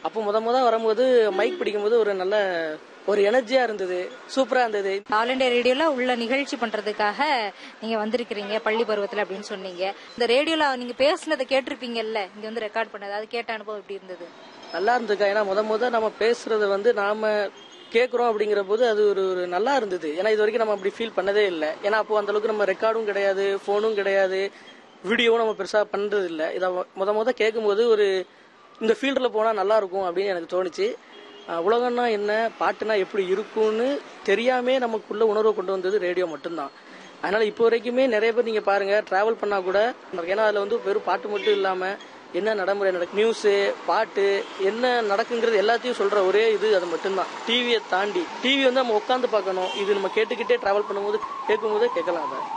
அப்போ முத முத வரும்போது மைக் பிடிக்கும்போது ஒரு நல்ல ஒரு எனர்ஜியா இருந்தது சூப்பரா இருந்தது ஆல் இண்டியா ரேடியோல உள்ள நிகழ்ச்சி பண்றதுக்காக நீங்க வந்திருக்கிறீங்க பள்ளி பருவத்துல அப்படின்னு சொன்னீங்க இந்த ரேடியோல நீங்க பேசுனதை கேட்டிருப்பீங்கல்ல இங்க வந்து ரெக்கார்ட் பண்ணது அது கேட்ட அனுபவம் எப்படி இருந்தது நல்லா இருந்ததுக்கா ஏன்னா முத முத நம்ம பேசுறத வந்து நாம கேட்குறோம் அப்படிங்கிற போது அது ஒரு ஒரு நல்லா இருந்தது ஏன்னா இது வரைக்கும் நம்ம அப்படி ஃபீல் பண்ணதே இல்லை ஏன்னா அப்போ அந்த அளவுக்கு நம்ம ரெக்கார்டும் கிடையாது ஃபோனும் கிடையாது வீடியோவும் நம்ம பெருசா பண்றது இல்லை இதை முத முத கேட்கும்போது ஒரு இந்த ஃபீல்டில் போனால் நல்லா இருக்கும் அப்படின்னு எனக்கு தோணுச்சு அஹ் உலகம்னா என்ன பாட்டுனா எப்படி இருக்கும்னு தெரியாமே நமக்குள்ள உணர்வை கொண்டு வந்தது ரேடியோ மட்டும்தான் அதனால இப்போ வரைக்குமே நிறைய பேர் நீங்க பாருங்க டிராவல் பண்ணா கூட ஏன்னா அதுல வந்து வெறும் பாட்டு மட்டும் இல்லாம என்ன நடைமுறை நடக்கு நியூஸு பாட்டு என்ன நடக்குங்கிறது எல்லாத்தையும் சொல்ற ஒரே இது அது மட்டும்தான் டிவியை தாண்டி டிவி வந்து நம்ம உட்காந்து பார்க்கணும் இது நம்ம கேட்டுக்கிட்டே டிராவல் பண்ணும்போது கேட்கும்போதே கேட்கலாம் அதை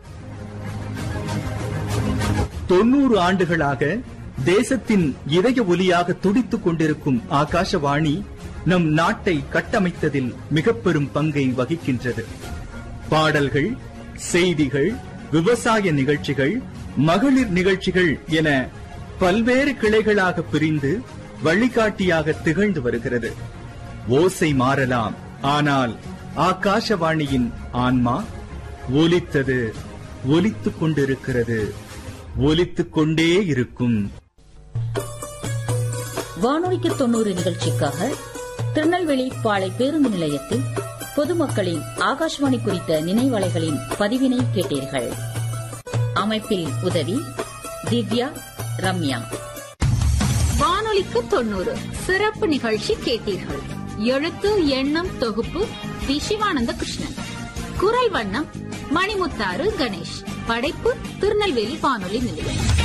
தொண்ணூறு ஆண்டுகளாக தேசத்தின் இதய ஒலியாக துடித்துக் கொண்டிருக்கும் ஆகாஷவாணி நம் நாட்டை கட்டமைத்ததில் மிக பெரும் பங்கை வகிக்கின்றது பாடல்கள் செய்திகள் விவசாய நிகழ்ச்சிகள் மகளிர் நிகழ்ச்சிகள் என பல்வேறு கிளைகளாக பிரிந்து வழிகாட்டியாக திகழ்ந்து வருகிறது ஓசை மாறலாம் ஆனால் ஆகாஷவாணியின் ஆன்மா ஒலித்தது ஒலித்துக் கொண்டிருக்கிறது ஒலித்துக் கொண்டே இருக்கும் வானொலிக்கு தொண்ணூறு நிகழ்ச்சிக்காக திருநெல்வேலி பாளை பேருந்து நிலையத்தில் பொதுமக்களின் ஆகாஷ்வாணி குறித்த நினைவலைகளின் பதிவினை கேட்டீர்கள் அமைப்பில் உதவி திவ்யா ரம்யா வானொலிக்கு தொண்ணூறு சிறப்பு நிகழ்ச்சி கேட்டீர்கள் எழுத்து எண்ணம் தொகுப்பு வி சிவானந்த கிருஷ்ணன் குரல் வண்ணம் மணிமுத்தாறு கணேஷ் படைப்பு திருநெல்வேலி வானொலி நிலையம்